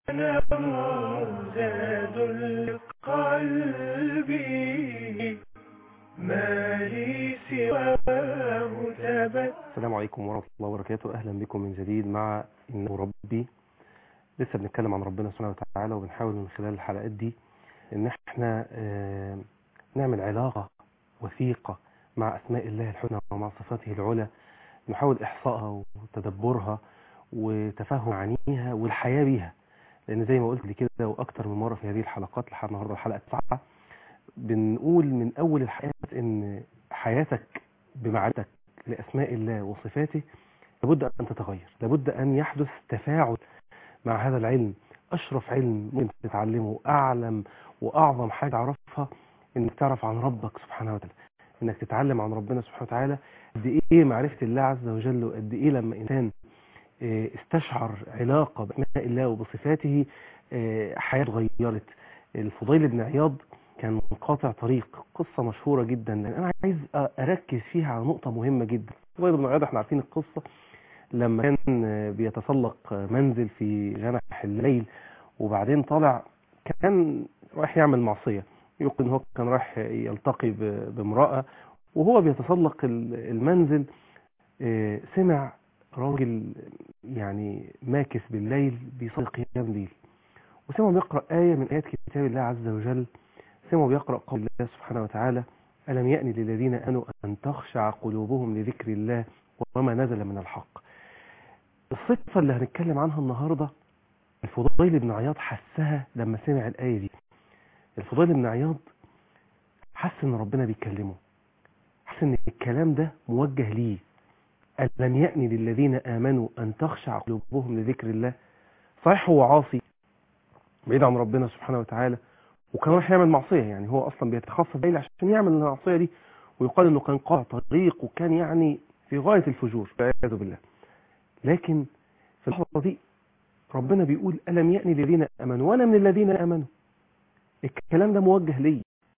زاد القلب ما لي سواه تبت السلام عليكم ورحمة الله وبركاته أهلا بكم من جديد مع إنه ربي لسه بنتكلم عن ربنا سبحانه وتعالى وبنحاول من خلال الحلقات دي إن احنا آه، نعمل علاقة وثيقة مع أسماء الله الحسنى ومع صفاته العلى نحاول إحصائها وتدبرها وتفهم معانيها والحياة بيها لأن زي ما قلت قبل كده وأكتر من مرة في هذه الحلقات لحد النهاردة الحلقة التاسعة بنقول من أول الحياة إن حياتك بمعرفتك لأسماء الله وصفاته لابد أن تتغير لابد أن يحدث تفاعل مع هذا العلم أشرف علم ممكن تتعلمه أعلم وأعظم حاجة تعرفها إنك تعرف عن ربك سبحانه وتعالى إنك تتعلم عن ربنا سبحانه وتعالى قد إيه معرفة الله عز وجل وقد إيه لما إنسان آه، استشعر علاقة بأسماء الله وبصفاته آه، حياته اتغيرت الفضيل بن عياض كان قاطع طريق قصة مشهورة جدا لأن أنا عايز أركز فيها على نقطة مهمة جدا الفضيل بن عياض احنا عارفين القصة لما كان آه، بيتسلق آه، منزل في جنح الليل وبعدين طالع كان رايح يعمل معصية يقول إن هو كان رايح يلتقي ب- بامرأة وهو بيتسلق ال- المنزل آه، سمع راجل يعني ماكث بالليل بيصلي قيام ليل وسمعه بيقرأ آية من آيات كتاب الله عز وجل سمعه بيقرأ قول الله سبحانه وتعالى ألم يأن للذين آمنوا أن تخشع قلوبهم لذكر الله وما نزل من الحق الصفة اللي هنتكلم عنها النهاردة الفضيل بن عياض حسها لما سمع الآية دي الفضيل بن عياض حس ان ربنا بيكلمه حس ان الكلام ده موجه ليه ألم يأن للذين آمنوا أن تخشع قلوبهم لذكر الله صحيح هو عاصي بعيد عن ربنا سبحانه وتعالى وكان رايح يعمل معصية يعني هو أصلا بيتخصص ليل عشان يعمل المعصية دي ويقال إنه كان قاطع طريق وكان يعني في غاية الفجور والعياذ بالله لكن في اللحظة دي ربنا بيقول ألم يأن للذين آمنوا وأنا من الذين آمنوا الكلام ده موجه لي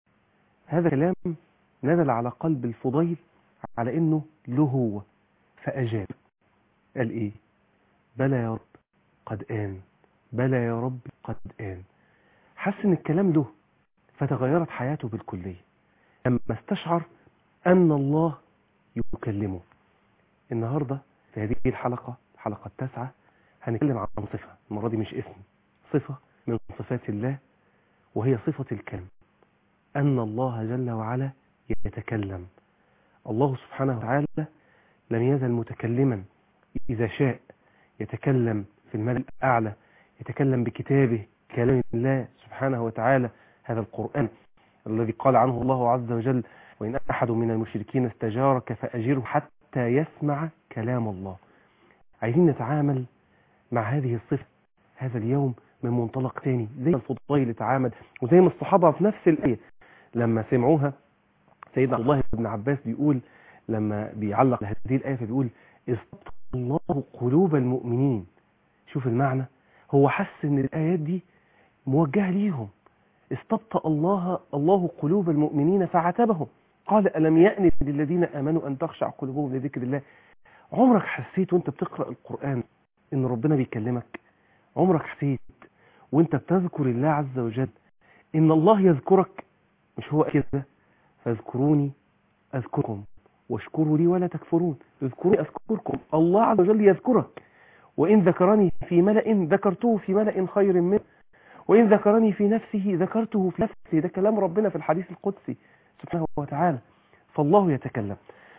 هذا الكلام نزل على قلب الفضيل على إنه له هو فأجاب قال إيه بلى يا رب قد آن بلى يا رب قد آن حس إن الكلام له فتغيرت حياته بالكلية لما استشعر أن الله يكلمه النهاردة في هذه الحلقة الحلقة التاسعة هنتكلم عن صفة المرة دي مش اسم صفة من صفات الله وهي صفة الكلم أن الله جل وعلا يتكلم الله سبحانه وتعالى لم يزل متكلما إذا شاء يتكلم في الملأ الأعلى يتكلم بكتابه كلام الله سبحانه وتعالى هذا القرآن الذي قال عنه الله عز وجل وإن أحد من المشركين استجارك فأجره حتى يسمع كلام الله عايزين نتعامل مع هذه الصفة هذا اليوم من منطلق تاني زي ما الفضيل اتعامل وزي ما الصحابة في نفس الآية لما سمعوها سيدنا عبد الله بن عباس بيقول لما بيعلق هذه الآية فبيقول استبطأ الله قلوب المؤمنين شوف المعنى هو حس ان الآيات دي موجهة ليهم استبطأ الله الله قلوب المؤمنين فعاتبهم قال ألم يأن للذين آمنوا أن تخشع قلوبهم لذكر الله عمرك حسيت وانت بتقرأ القرآن ان ربنا بيكلمك عمرك حسيت وانت بتذكر الله عز وجل ان الله يذكرك مش هو كده فاذكروني اذكركم واشكروا لي ولا تكفرون اذكروني اذكركم الله عز وجل يذكرك وان ذكرني في ملأ ذكرته في ملأ خير منه وإن ذكرني في نفسه ذكرته في نفسي ده كلام ربنا في الحديث القدسي سبحانه وتعالى فالله يتكلم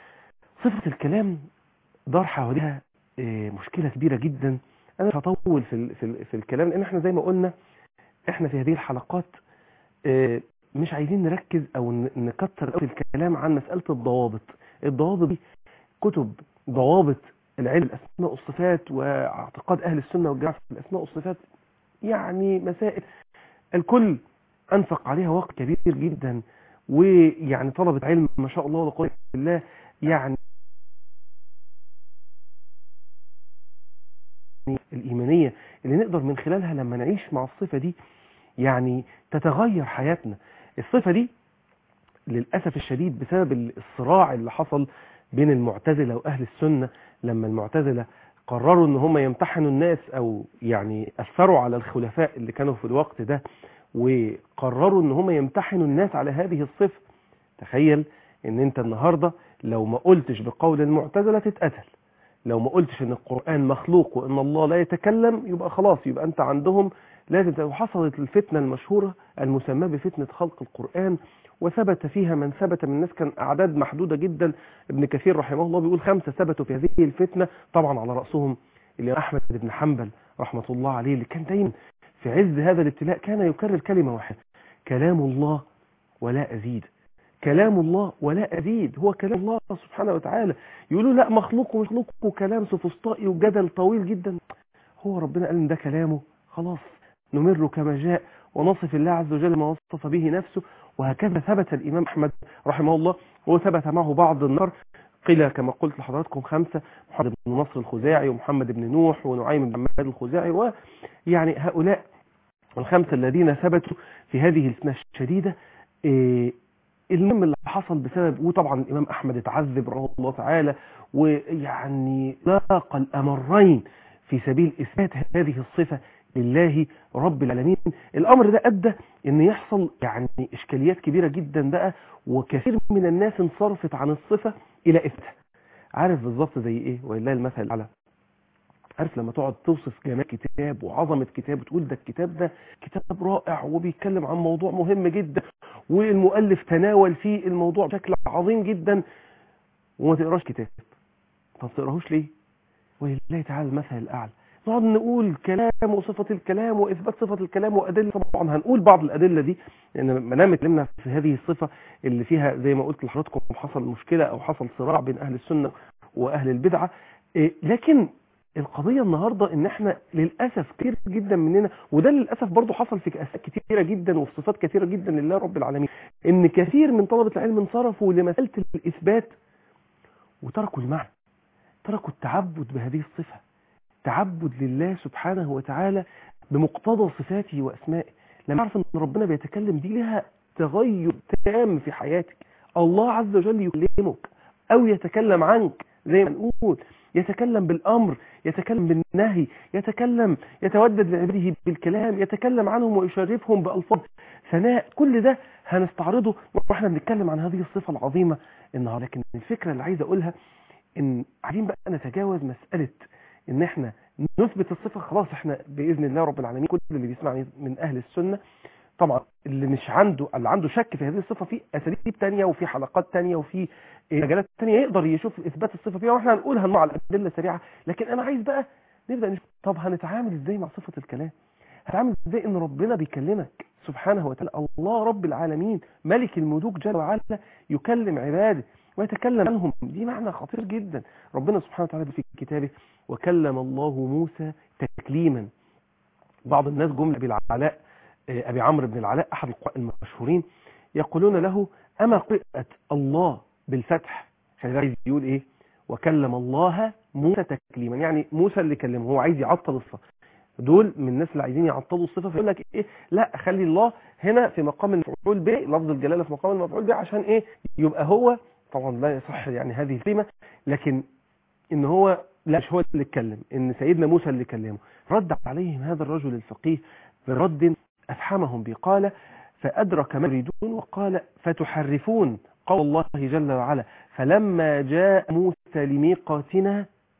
صفة الكلام دار حواليها آه، مشكلة كبيرة جدا أنا مش هطول في, ال- في, ال- في الكلام لأن احنا زي ما قلنا احنا في هذه الحلقات آه، مش عايزين نركز أو ن- نكتر قوي في الكلام عن مسألة الضوابط الضوابط دي كتب ضوابط العلم الأسماء والصفات واعتقاد أهل السنة والجماعة في الأسماء والصفات يعني مسائل الكل أنفق عليها وقت كبير جدا ويعني طلبة علم ما شاء الله ولا قوة إلا بالله يعني الإيمانية اللي نقدر من خلالها لما نعيش مع الصفة دي يعني تتغير حياتنا الصفة دي للأسف الشديد بسبب الصراع اللي حصل بين المعتزلة وأهل السنة لما المعتزلة قرروا ان هم يمتحنوا الناس او يعني اثروا على الخلفاء اللي كانوا في الوقت ده وقرروا ان هم يمتحنوا الناس على هذه الصفة تخيل ان انت النهاردة لو ما قلتش بقول المعتزلة تتقتل لو ما قلتش ان القرآن مخلوق وان الله لا يتكلم يبقى خلاص يبقى انت عندهم لازم وحصلت الفتنة المشهورة المسماة بفتنة خلق القرآن وثبت فيها من ثبت من الناس كان أعداد محدودة جدا ابن كثير رحمه الله بيقول خمسة ثبتوا في هذه الفتنة طبعا على رأسهم اللي أحمد بن حنبل رحمة الله عليه اللي كان دايما في عز هذا الابتلاء كان يكرر كلمة واحدة كلام الله ولا أزيد كلام الله ولا أزيد هو كلام الله سبحانه وتعالى يقولوا لا مخلوق ومخلوق وكلام سفسطائي وجدل طويل جدا هو ربنا قال ان ده كلامه خلاص نمر كما جاء ونصف الله عز وجل ما وصف به نفسه وهكذا ثبت الإمام أحمد رحمه الله وثبت معه بعض النار قيل كما قلت لحضراتكم خمسة محمد بن نصر الخزاعي ومحمد بن نوح ونعيم بن عماد الخزاعي ويعني هؤلاء الخمسة الذين ثبتوا في هذه الفتنة الشديدة إيه المهم اللي حصل بسبب وطبعا الإمام أحمد اتعذب رحمه الله تعالى ويعني لاقى الأمرين في سبيل إثبات هذه الصفة لله رب العالمين الأمر ده أدى أن يحصل يعني إشكاليات كبيرة جدا بقى وكثير من الناس انصرفت عن الصفة إلى إثباتها عارف بالظبط زي إيه ولله المثل الأعلى عارف لما تقعد توصف جمال كتاب وعظمة كتاب وتقول ده الكتاب ده كتاب رائع وبيتكلم عن موضوع مهم جدا والمؤلف تناول فيه الموضوع بشكل عظيم جدا وما تقراش كتاب طب تقراهوش ليه ولله تعالى المثل الأعلى نقعد نقول كلام وصفة الكلام وإثبات صفة الكلام وأدلة طبعا هنقول بعض الأدلة دي لأن ما دام اتكلمنا في هذه الصفة اللي فيها زي ما قلت لحضراتكم حصل مشكلة أو حصل صراع بين أهل السنة وأهل البدعة لكن القضية النهاردة ان احنا للأسف كتير جدا مننا وده للأسف برضو حصل في أسئلة كتيرة جدا وفي صفات كتيرة جدا لله رب العالمين ان كثير من طلبة العلم انصرفوا لمسألة الإثبات وتركوا المعنى تركوا التعبد بهذه الصفة تعبد لله سبحانه وتعالى بمقتضى صفاته وأسمائه لما عرف ان ربنا بيتكلم دي لها تغير تام في حياتك الله عز وجل يكلمك أو يتكلم عنك زي ما نقول يتكلم بالأمر يتكلم بالنهي يتكلم يتودد لعباده بالكلام يتكلم عنهم ويشرفهم بألفاظ ثناء كل ده هنستعرضه واحنا بنتكلم عن هذه الصفة العظيمة النهارده لكن الفكرة اللي عايز أقولها إن عايزين بقى نتجاوز مسألة إن احنا نثبت الصفة خلاص احنا بإذن الله رب العالمين كل اللي بيسمعني من أهل السنة طبعا اللي مش عنده اللي عنده شك في هذه الصفة في أساليب تانية وفي حلقات تانية وفي مجالات تانية يقدر يشوف إثبات الصفة فيها واحنا هنقولها مع الأدلة سريعة لكن أنا عايز بقى نبدأ نشوف طب هنتعامل إزاي مع صفة الكلام هنتعامل إزاي إن ربنا بيكلمك سبحانه وتعالى الله رب العالمين ملك الملوك جل وعلا يكلم عباده ويتكلم عنهم دي معنى خطير جدا ربنا سبحانه وتعالى في كتابه وكلم الله موسى تكليما بعض الناس جملة بالعلاء أبي عمرو بن العلاء أحد القراء المشهورين يقولون له أما قرأت الله بالفتح خلي عايز يقول إيه وكلم الله موسى تكليما يعني موسى اللي كلمه هو عايز يعطل الصفة دول من الناس اللي عايزين يعطلوا الصفة فيقول لك إيه لا خلي الله هنا في مقام المفعول به لفظ الجلالة في مقام المفعول به عشان إيه يبقى هو طبعا لا يصح يعني هذه الكلمة لكن إن هو لا مش هو اللي اتكلم إن سيدنا موسى اللي كلمه رد عليهم هذا الرجل الفقيه برد أفحمهم به قال فأدرك ما يريدون وقال فتحرفون قول الله جل وعلا فلما جاء موسى لميقاتنا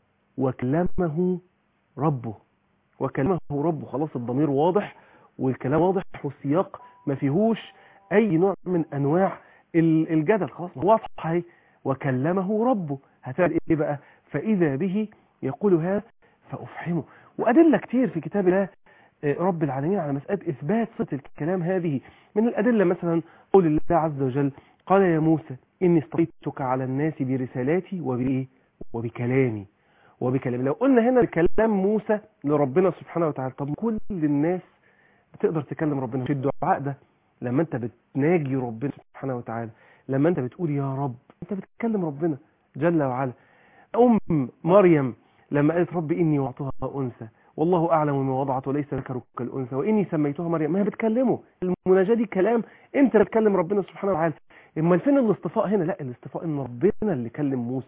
وكلمه ربه وكلمه ربه خلاص الضمير واضح والكلام واضح والسياق ما فيهوش أي نوع من أنواع الجدل خلاص واضحة اهي وكلمه ربه هتعمل إيه بقى فإذا به يقول هذا فأفحمه وأدلة كتير في كتاب الله رب العالمين على مسألة إثبات صفة الكلام هذه من الأدلة مثلا قول الله عز وجل قال يا موسى إني اصطفيتك على الناس برسالاتي وبإيه وبكلامي وبكلامي لو قلنا هنا بكلام موسى لربنا سبحانه وتعالى طب كل الناس بتقدر تكلم ربنا في الدعاء ده لما انت بتناجي ربنا سبحانه وتعالى لما انت بتقول يا رب انت بتكلم ربنا جل وعلا أم مريم لما قالت رب إني وعطها أنثى والله أعلم ما وضعت وليس ذكرك كالأنثى وإني سميتها مريم ما هي بتكلمه المناجاة دي كلام أنت اللي بتكلم ربنا سبحانه وتعالى إما فين الاصطفاء هنا لا الاصطفاء إن ربنا اللي كلم موسى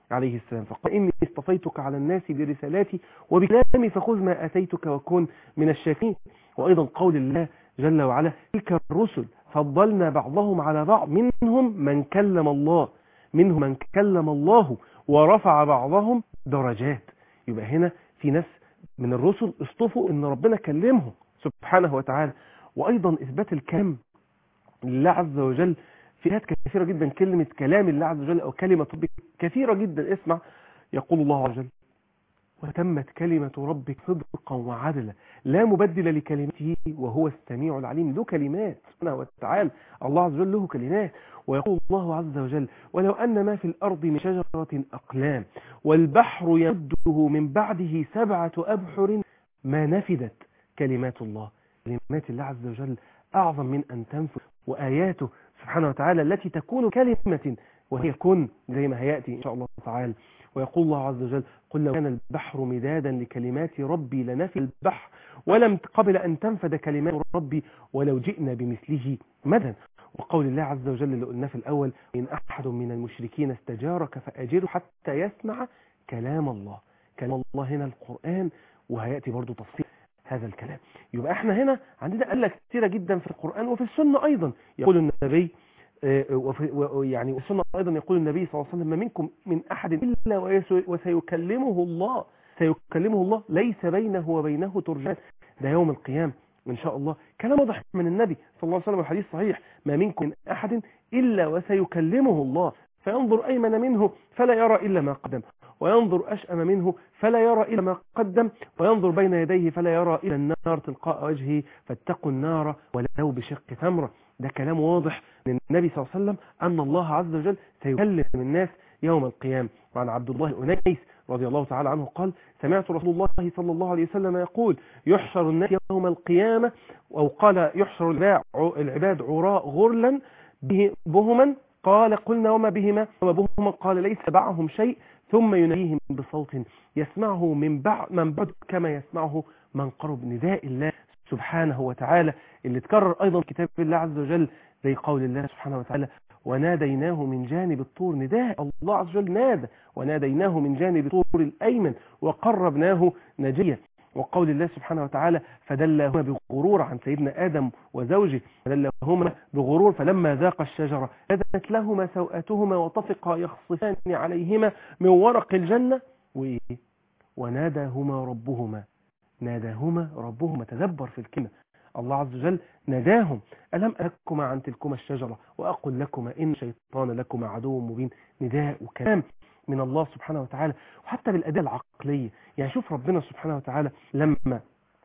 عليه السلام فقال إني اصطفيتك على الناس برسالاتي وبكلامي فخذ ما أتيتك وكن من الشاكرين وأيضا قول الله جل وعلا تلك الرسل فضلنا بعضهم على بعض منهم من كلم الله منهم من كلم الله ورفع بعضهم درجات يبقى هنا في ناس من الرسل اصطفوا ان ربنا كلمهم سبحانه وتعالى وايضا اثبات الكلام لله عز وجل في آيات كثيرة جدا كلمة كلام الله عز وجل أو كلمة ربك كثيرة جدا اسمع يقول الله عز وجل وتمت كلمة ربك صدقا وعدلا لا مبدل لكلمته وهو السميع العليم له كلمات سبحانه وتعالى الله عز وجل له كلمات ويقول الله عز وجل ولو أن ما في الأرض من شجرة أقلام والبحر يمده من بعده سبعة أبحر ما نفدت كلمات الله كلمات الله عز وجل أعظم من أن تنفذ وآياته سبحانه وتعالى التي تكون كلمة وهي كن زي ما هيأتي إن شاء الله تعالى ويقول الله عز وجل قل لو كان البحر مدادا لكلمات ربي لنفي البحر ولم قبل أن تنفد كلمات ربي ولو جئنا بمثله مدى وقول الله عز وجل اللي قلناه في الأول إن أحد من المشركين استجارك فأجره حتى يسمع كلام الله كلام الله هنا القرآن وهيأتي برضو تفصيل هذا الكلام يبقى احنا هنا عندنا أدلة كثيرة جدا في القرآن وفي السنة أيضا يقول النبي وفي يعني السنة أيضا يقول النبي صلى الله عليه وسلم ما منكم من أحد إلا وسيكلمه الله سيكلمه الله ليس بينه وبينه ترجمان ده يوم القيامة إن شاء الله كلام واضح من النبي صلى الله عليه وسلم الحديث صحيح ما منكم من أحد إلا وسيكلمه الله فينظر أيمن منه فلا يرى إلا ما قدم وينظر أشأم منه فلا يرى إلا ما قدم وينظر بين يديه فلا يرى إلا النار تلقاء وجهه فاتقوا النار ولو بشق تمرة ده كلام واضح من النبي صلى الله عليه وسلم أن الله عز وجل سيكلم الناس يوم القيامة وعن عبد الله أنيس رضي الله تعالى عنه قال سمعت رسول الله صلى الله عليه وسلم يقول يحشر الناس يوم القيامة أو قال يحشر العباد عراء غرلا بهما قال قلنا وما بهما وما بهما قال ليس معهم شيء ثم يناديهم بصوت يسمعه من بعد من بعد كما يسمعه من قرب نداء الله سبحانه وتعالى اللي تكرر أيضا كتاب الله عز وجل زي قول الله سبحانه وتعالى وناديناه من جانب الطور نداء الله عز وجل نادى وناديناه من جانب الطور الأيمن وقربناه نجيا وقول الله سبحانه وتعالى فدلهما بغرور عن سيدنا آدم وزوجه فدلهما بغرور فلما ذاق الشجرة بدت لهما سوءاتهما وطفقا يخصفان عليهما من ورق الجنة وإيه وناداهما ربهما ناداهما ربهما تدبر في الكلمة الله عز وجل ناداهم ألم ألكما عن تلكما الشجرة وأقول لكما إن شيطان لكما عدو مبين نداء وكلام من الله سبحانه وتعالى وحتى بالأداة العقلية يعني شوف ربنا سبحانه وتعالى لما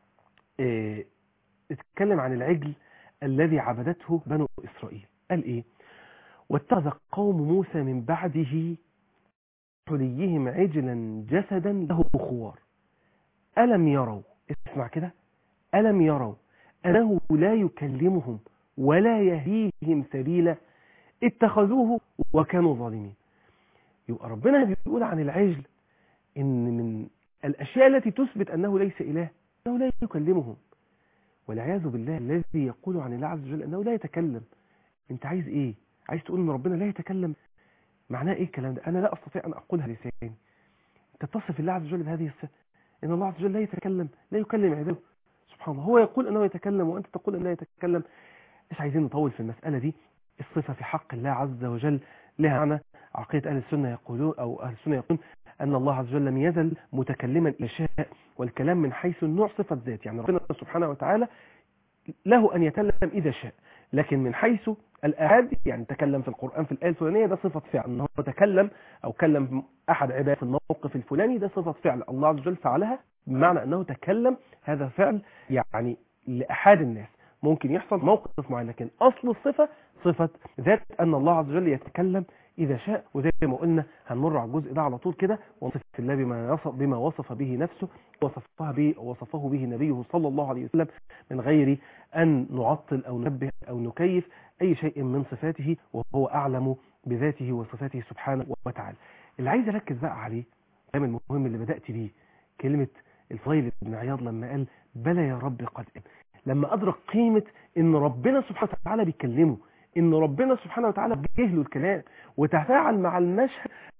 اه اتكلم عن العجل الذي عبدته بنو إسرائيل قال إيه واتخذ قوم موسى من بعده حليهم عجلا جسدا له خوار ألم يروا اسمع كده ألم يروا أنه لا يكلمهم ولا يهديهم سبيلا اتخذوه وكانوا ظالمين يبقى ربنا بيقول عن العجل إن من الأشياء التي تثبت أنه ليس إله أنه لا يكلمهم والعياذ بالله الذي يقول عن الله عز وجل أنه لا يتكلم أنت عايز إيه عايز تقول أن ربنا لا يتكلم معناه إيه الكلام ده أنا لا أستطيع أن أقولها لساني أنت تصف الله عز وجل بهذه الصفة إن الله عز وجل لا يتكلم لا يكلم عباده سبحان الله هو يقول أنه يتكلم وأنت تقول أنه لا يتكلم مش عايزين نطول في المسألة دي الصفة في حق الله عز وجل لها معنى عقيدة أهل السنة يقولون أو أهل السنة يقولون أن الله عز وجل لم يزل متكلما إلى شاء والكلام من حيث النوع صفة ذات يعني ربنا سبحانه وتعالى له أن يتكلم إذا شاء لكن من حيث الآحاد يعني تكلم في القرآن في الآية الفلانية ده صفة فعل أنه تكلم أو كلم أحد عباده في الموقف الفلاني ده صفة فعل الله عز وجل فعلها بمعنى أنه تكلم هذا فعل يعني لأحد الناس ممكن يحصل موقف معين لكن أصل الصفة صفة ذات أن الله عز وجل يتكلم إذا شاء وزي ما قلنا هنمر على الجزء ده على طول كده ونصف الله بما وصف, بما وصف به نفسه وصفها به وصفه به نبيه صلى الله عليه وسلم من غير أن نعطل أو ننبه أو نكيف أي شيء من صفاته وهو أعلم بذاته وصفاته سبحانه وتعالى اللي عايز أركز بقى عليه الكلام المهم اللي بدأت بيه كلمة الفضيل بن عياض لما قال بلى يا رب قد لما أدرك قيمة إن ربنا سبحانه وتعالى بيكلمه إن ربنا سبحانه وتعالى جه له الكلام وتفاعل مع المشهد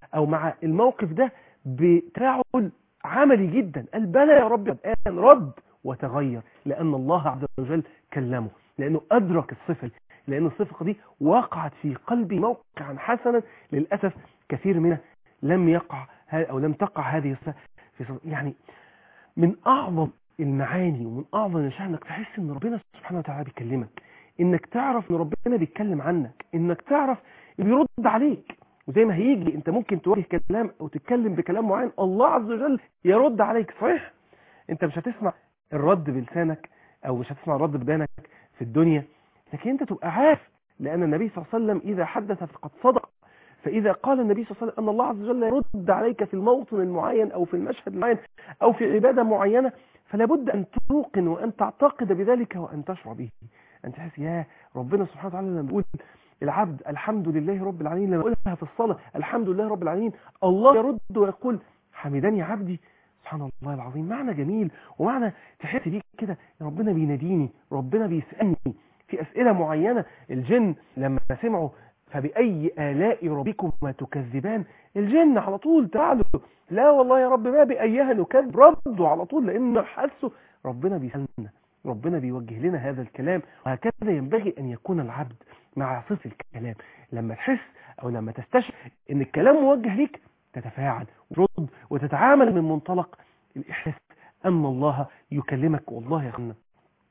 او مع الموقف ده بتفاعل عملي جدا قال بلى يا رب الان رد وتغير لان الله عز وجل كلمه لانه ادرك الصفه لان الصفه دي وقعت في قلبي موقعا حسنا للاسف كثير منه لم يقع او لم تقع هذه الصفه في صفة يعني من اعظم المعاني ومن اعظم الاشياء انك تحس ان ربنا سبحانه وتعالى بيكلمك انك تعرف ان ربنا بيتكلم عنك انك تعرف بيرد عليك وزي ما هيجي انت ممكن تواجه كلام او تتكلم بكلام معين الله عز وجل يرد عليك صحيح انت مش هتسمع الرد بلسانك او مش هتسمع الرد بدانك في الدنيا لكن انت تبقى عارف لان النبي صلى الله عليه وسلم اذا حدث فقد صدق فاذا قال النبي صلى الله عليه وسلم ان الله عز وجل يرد عليك في الموطن المعين او في المشهد المعين او في عباده معينه فلا بد ان توقن وان تعتقد بذلك وان تشعر به ان تحس يا ربنا سبحانه وتعالى لما بيقول العبد الحمد لله رب العالمين لما يقولها في الصلاه الحمد لله رب العالمين الله يرد ويقول حمدني عبدي سبحان الله العظيم معنى جميل ومعنى تحس بيه كده ربنا بيناديني ربنا بيسالني في اسئله معينه الجن لما سمعوا فبأي آلاء ربكما تكذبان الجن على طول تعالوا لا والله يا رب ما بأيها نكذب ردوا على طول لأن حسوا ربنا بيسألنا ربنا بيوجه لنا هذا الكلام وهكذا ينبغي أن يكون العبد مع صفة الكلام لما تحس أو لما تستشعر أن الكلام موجه ليك تتفاعل وترد وتتعامل من منطلق الإحساس أن الله يكلمك والله يا أخوانا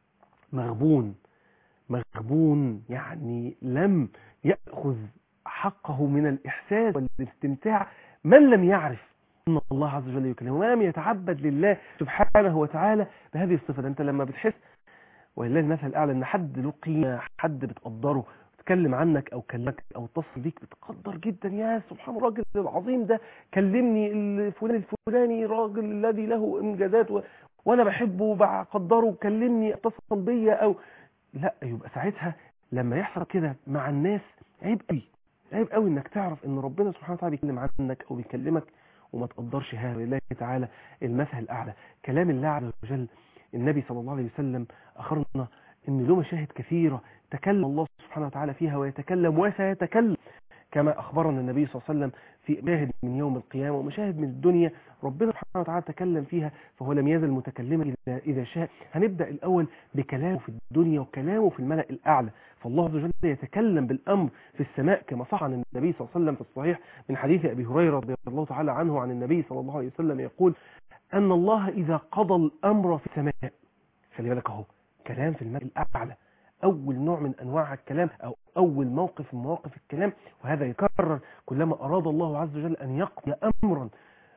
مغبون مغبون يعني لم يأخذ حقه من الإحساس والاستمتاع من لم يعرف أن الله عز وجل يكلمه ولم يتعبد لله سبحانه وتعالى بهذه الصفة أنت لما بتحس ولله المثل الأعلى أن حد له قيمة حد بتقدره تكلم عنك أو كلمك أو اتصل بيك بتقدر جدا يا سبحان الراجل العظيم ده كلمني الفلان الفلاني راجل الذي له إنجازات و... وأنا بحبه وبقدره كلمني اتصل بيا أو لا يبقى ساعتها لما يحصل كده مع الناس عيب قوي عيب قوي انك تعرف ان ربنا سبحانه وتعالى بيتكلم عنك او بيكلمك وما تقدرش هذا لله تعالى المثل الاعلى كلام الله عز وجل النبي صلى الله عليه وسلم اخرنا ان له مشاهد كثيره تكلم الله سبحانه وتعالى فيها ويتكلم وسيتكلم كما اخبرنا النبي صلى الله عليه وسلم في مشاهد من يوم القيامه ومشاهد من الدنيا ربنا سبحانه وتعالى تكلم فيها فهو لم يزل متكلما اذا اذا شاء هنبدا الاول بكلامه في الدنيا وكلامه في الملا الاعلى فالله عز وجل يتكلم بالامر في السماء كما صح عن النبي صلى الله عليه وسلم في الصحيح من حديث ابي هريره رضي الله تعالى عنه عن النبي صلى الله عليه وسلم يقول ان الله اذا قضى الامر في السماء خلي بالك اهو كلام في الملا الاعلى اول نوع من انواع الكلام او اول موقف من مواقف الكلام وهذا يكرر كلما اراد الله عز وجل ان يقضي امرا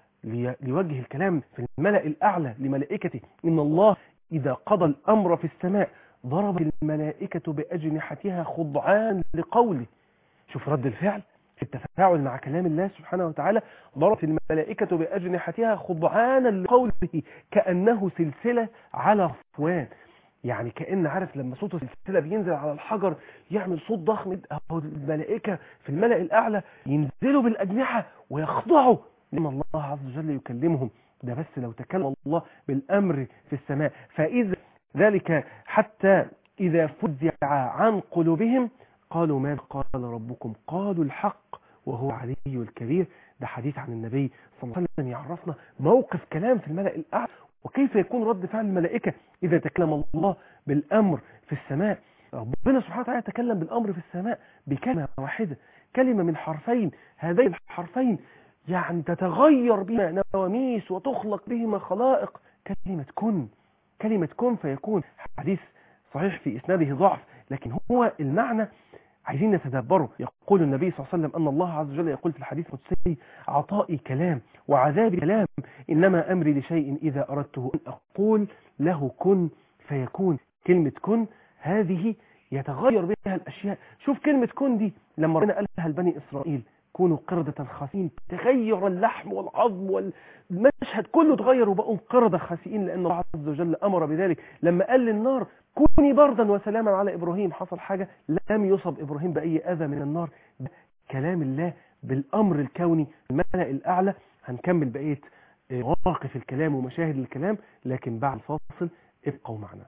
ليوجه الكلام في الملأ الاعلى لملائكته ان الله اذا قضى الامر في السماء ضرب الملائكة باجنحتها خضعان لقوله شوف رد الفعل في التفاعل مع كلام الله سبحانه وتعالى ضربت الملائكة باجنحتها خضعانا لقوله كأنه سلسلة على صفوان يعني كأن عارف لما صوت السلسلة بينزل على الحجر يعمل صوت ضخم أو الملائكة في الملأ الأعلى ينزلوا بالأجنحة ويخضعوا لما الله عز وجل يكلمهم ده بس لو تكلم الله بالأمر في السماء فإذا ذلك حتى إذا فزع عن قلوبهم قالوا ماذا قال ربكم قالوا الحق وهو علي الكبير ده حديث عن النبي صلى الله عليه وسلم يعرفنا موقف كلام في الملأ الأعلى وكيف يكون رد فعل الملائكة إذا تكلم الله بالأمر في السماء ربنا سبحانه وتعالى تكلم بالأمر في السماء بكلمة واحدة كلمة من حرفين هذين الحرفين يعني تتغير بهما نواميس وتخلق بهما خلائق كلمة كن كلمة كن فيكون حديث صحيح في إسناده ضعف لكن هو المعنى عايزين نتدبره يقول النبي صلى الله عليه وسلم أن الله عز وجل يقول في الحديث القدسي عطائي كلام وعذابي كلام إنما أمري لشيء إذا أردته أن أقول له كن فيكون كلمة كن هذه يتغير بها الأشياء شوف كلمة كن دي لما ربنا قالها لبني إسرائيل كونوا قردة خاسئين تغير اللحم والعظم والمشهد كله تغير وبقوا قردة خاسئين لأن الله عز وجل أمر بذلك لما قال للنار كوني بردا وسلاما على إبراهيم حصل حاجة لم يصب إبراهيم بأي أذى من النار ده كلام الله بالأمر الكوني الملأ الأعلى هنكمل بقية مواقف الكلام ومشاهد الكلام لكن بعد الفاصل ابقوا معنا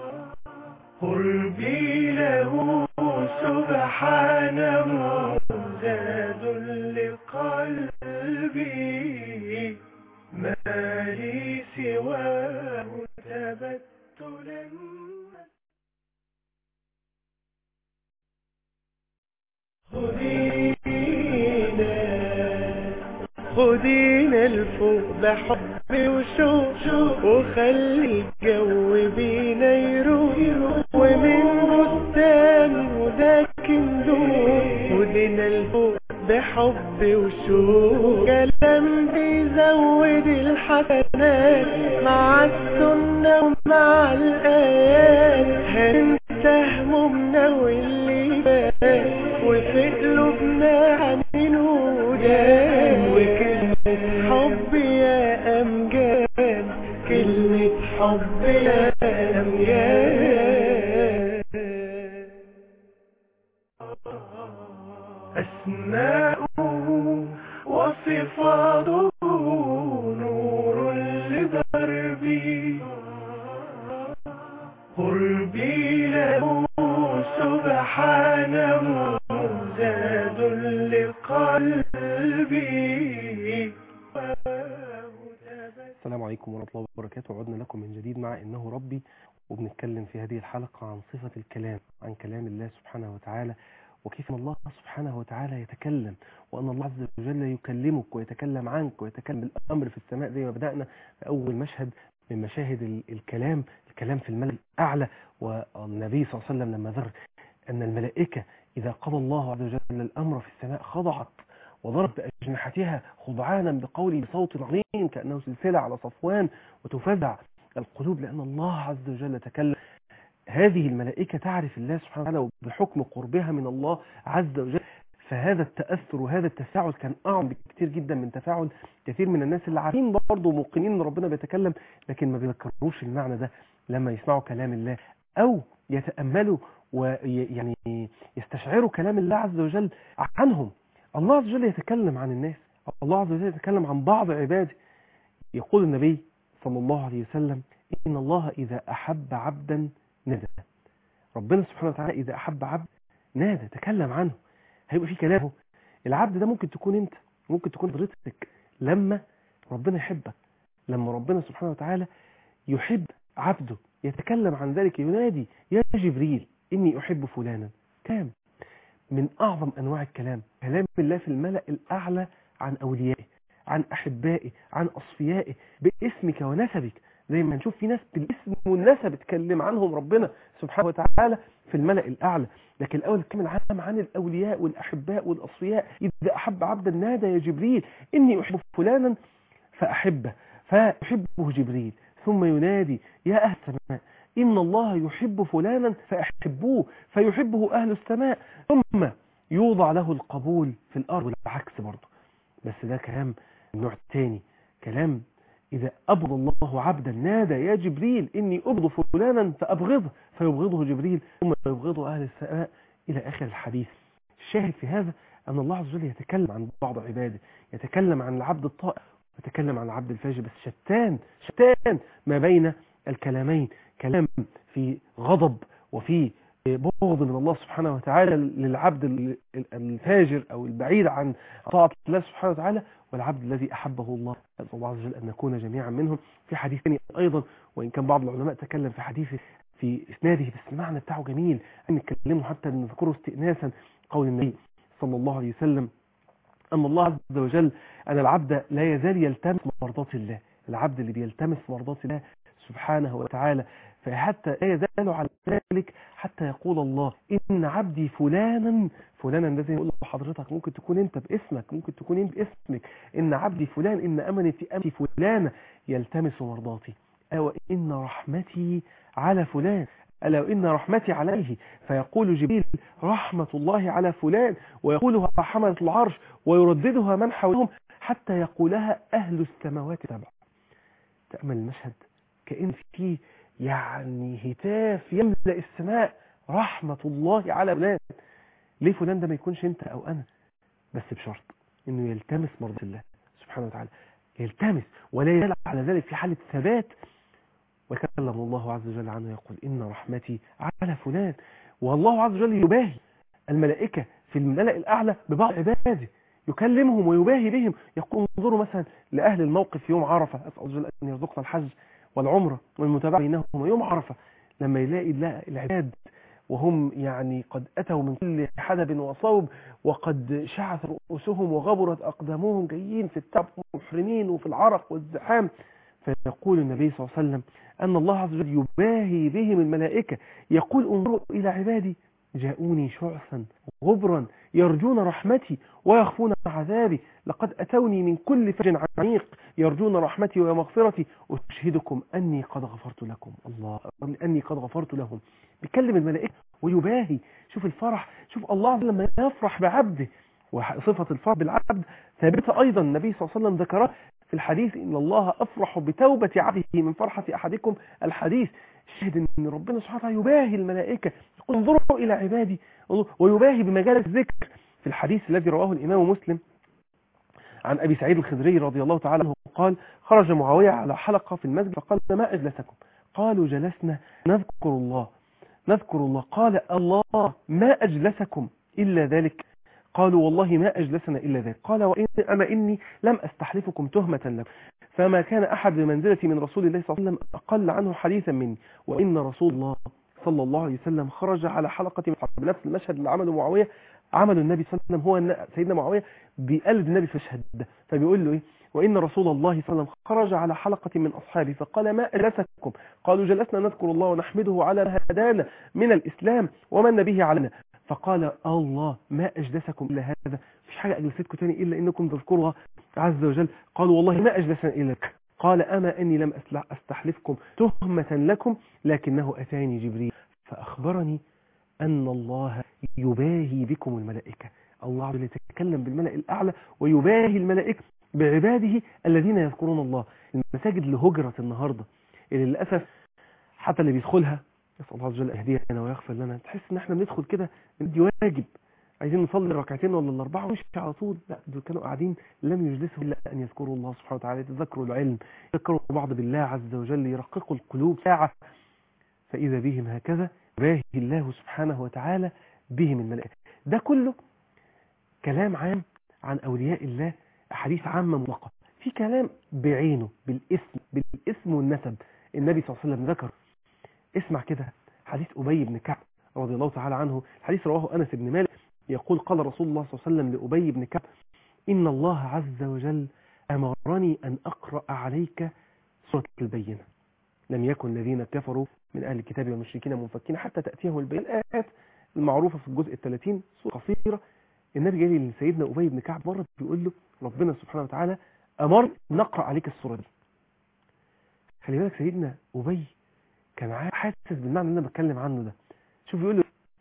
قربي له سبحانه زاد لقلبي ما لي سواه تبتلا خذينا خذينا الفوق بحب وشوق وخلي الجو بينا يروح ومن بستان وذاك ندوق خذينا الفوق بحب وشوق كلام بيزود الحسنات مع السنة ومع الآيات هننسى همومنا واللي فات وفي قلوبنا عنين ودان وكلمة حب يا أمجاد كلمة حب يا أمجاد أسماؤه وصفاته نور لدربي قربي له سبحانه زاد لقلبي السلام عليكم ورحمة الله وبركاته عدنا لكم من جديد مع إنه ربي وبنتكلم في هذه الحلقة عن صفة الكلام عن كلام الله سبحانه وتعالى وكيف أن الله سبحانه وتعالى يتكلم وأن الله عز وجل يكلمك ويتكلم عنك ويتكلم بالأمر في السماء زي ما بدأنا في أول مشهد من مشاهد ال- الكلام الكلام في الملأ الأعلى والنبي صلى الله عليه وسلم لما ذر أن الملائكة إذا قضى الله عز وجل الأمر في السماء خضعت وضربت بأجنحتها خضعانا بقوله بصوت عظيم كأنه سلسلة على صفوان وتفزع القلوب لأن الله عز وجل تكلم هذه الملائكة تعرف الله سبحانه وتعالى بحكم قربها من الله عز وجل فهذا التأثر وهذا التفاعل كان أعظم بكتير جدا من تفاعل كثير من الناس اللي عارفين برضه موقنين ان ربنا بيتكلم لكن ما بيذكروش المعنى ده لما يسمعوا كلام الله أو يتأملوا ويعني يستشعروا كلام الله عز وجل عنهم الله عز وجل يتكلم عن الناس الله عز وجل يتكلم عن بعض عباده يقول النبي صلى الله عليه وسلم إن الله إذا أحب عبدا نادى ربنا سبحانه وتعالى إذا أحب عبد نادى تكلم عنه هيبقى في كلامه العبد ده ممكن تكون انت ممكن تكون حضرتك لما ربنا يحبك لما ربنا سبحانه وتعالى يحب عبده يتكلم عن ذلك ينادي يا جبريل إني أحب فلانا كلام من أعظم أنواع الكلام كلام الله في الملأ الأعلى عن أوليائه عن أحبائه عن أصفيائه باسمك ونسبك زي ما نشوف في ناس بالاسم والنسب اتكلم عنهم ربنا سبحانه وتعالى في الملأ الأعلى لكن الأول الكلام العام عن الأولياء والأحباء والأصفياء إذا أحب عبدا نادى يا جبريل إني أحب فلانا فأحبه فيحبه جبريل ثم ينادي يا أهل السماء إن الله يحب فلانا فأحبوه فيحبه أهل السماء ثم يوضع له القبول في الأرض والعكس برضه بس ده كلام النوع الثاني كلام إذا أبغض الله عبدا نادى يا جبريل إني أبغض فلانا فأبغضه فيبغضه جبريل ثم يبغضه أهل السماء إلى آخر الحديث الشاهد في هذا أن الله عز وجل يتكلم عن بعض عباده يتكلم عن العبد الطائع ويتكلم عن العبد الفاجر بس شتان شتان ما بين الكلامين كلام في غضب وفي بغض من الله سبحانه وتعالى للعبد الفاجر أو البعيد عن طاعة الله سبحانه وتعالى والعبد الذي أحبه الله أسأل الله عز وجل أن نكون جميعا منهم في حديث ثاني أيضا وإن كان بعض العلماء تكلم في حديثه في إسناده بس المعنى بتاعه جميل أن نتكلمه حتى نذكره استئناسا قول النبي صلى الله عليه وسلم أن الله عز وجل أن العبد لا يزال يلتمس مرضات الله العبد اللي بيلتمس مرضات الله سبحانه وتعالى فحتى لا يزال على ذلك حتى يقول الله إن عبدي فلانا فلانا ده زي ما يقول لحضرتك ممكن تكون انت باسمك ممكن تكون انت باسمك إن عبدي فلان إن أمنتي أمتي فلانة يلتمس مرضاتي أو إن رحمتي على فلان ألا إن رحمتي عليه فيقول جبريل رحمة الله على فلان ويقولها حملة العرش ويرددها من حولهم حتى يقولها أهل السماوات سبع تأمل المشهد كأن فيه يعني هتاف يملأ السماء رحمة الله على فلان ليه فلان ده ما يكونش انت او انا بس بشرط انه يلتمس مرضى الله سبحانه وتعالى يلتمس ولا يزال على ذلك في حالة ثبات وكلم الله عز وجل عنه يقول إن رحمتي على فلان والله عز وجل يباهي الملائكة في في الملأ الأعلى ببعض عباده يكلمهم ويباهي بهم يقول انظروا مثلا لأهل الموقف يوم عرفة أسأل الله جل أن يرزقنا الحج والعمرة والمتابعة بينهم يوم عرفة لما يلاقي العباد وهم يعني قد أتوا من كل حدب وصوب وقد شعث رؤوسهم وغبرت أقدامهم جايين في التعب محرمين وفي العرق والزحام فيقول النبي صلى الله عليه وسلم أن الله عز وجل يباهي بهم الملائكة يقول انظروا إلى عبادي جاءوني شعثا غبرا يرجون رحمتي ويخفون عذابي لقد أتوني من كل فج عميق يرجون رحمتي ومغفرتي أشهدكم أني قد غفرت لكم الله أني قد غفرت لهم بيكلم الملائكة ويباهي شوف الفرح شوف الله لما يفرح بعبده وصفة الفرح بالعبد ثابتة أيضا النبي صلى الله عليه وسلم ذكرها في الحديث إن الله أفرح بتوبة عبده من فرحة أحدكم الحديث شهد أن ربنا سبحانه وتعالى يباهي الملائكة يقول انظروا إلى عبادي ويباهي بمجال الذكر في الحديث الذي رواه الإمام مسلم عن أبي سعيد الخدري رضي الله تعالى عنه قال خرج معاوية على حلقة في المسجد فقال ما أجلسكم قالوا جلسنا نذكر الله نذكر الله قال الله ما أجلسكم إلا ذلك قالوا والله ما أجلسنا إلا ذلك قال وإن أما إني لم أستحلفكم تهمة لكم فما كان أحد بمنزلتي من رسول الله صلى الله عليه وسلم أقل عنه حديثا مني وإن رسول الله صلى الله عليه وسلم خرج على حلقة من بنفس المشهد اللي عمله معاوية عمل النبي صلى الله عليه وسلم هو سيدنا معاوية بيقلد النبي في المشهد ده فبيقول له إيه وإن رسول الله صلى الله عليه وسلم خرج على حلقة من أصحابه فقال ما أجلسكم قالوا جلسنا نذكر الله ونحمده على ما هدانا من الإسلام ومن به علينا فقال الله ما أجلسكم إلا هذا مفيش حاجة أجلستكم تاني إلا إنكم تذكروا الله عز وجل قالوا والله ما أجلسنا إلا لك قال أما أني لم أستحلفكم تهمة لكم لكنه أتاني جبريل فأخبرني أن الله يباهي بكم الملائكة الله عز وجل يتكلم بالملأ الأعلى ويباهي الملائكة بعباده الذين يذكرون الله المساجد اللي هجرت النهاردة اللي للأسف حتى اللي بيدخلها نسأل الله عز وجل يهدينا ويغفر لنا تحس ان احنا بندخل كده ندي واجب عايزين نصلي الركعتين ولا الاربعه ونمشي على طول لا دول كانوا قاعدين لم يجلسوا الا ان يذكروا الله سبحانه وتعالى يتذكروا العلم يذكروا بعض بالله عز وجل يرققوا القلوب ساعه فاذا بهم هكذا باهي الله سبحانه وتعالى بهم الملائكه ده كله كلام عام عن اولياء الله احاديث عامه مطلقه في كلام بعينه بالاسم بالاسم والنسب النبي صلى الله عليه وسلم ذكر اسمع كده حديث أبي بن كعب رضي الله تعالى عنه الحديث رواه أنس بن مالك يقول قال رسول الله صلى الله عليه وسلم لأبي بن كعب إن الله عز وجل أمرني أن أقرأ عليك سورة البينة لم يكن الذين كفروا من أهل الكتاب والمشركين منفكين حتى تأتيهم البينة الآيات المعروفة في الجزء الثلاثين سورة قصيرة النبي جاي لسيدنا أبي بن كعب مرة بيقول له ربنا سبحانه وتعالى أمر نقرأ عليك السورة دي خلي بالك سيدنا أبي كان حاسس بالمعنى اللي انا بتكلم عنه ده شوف يقول له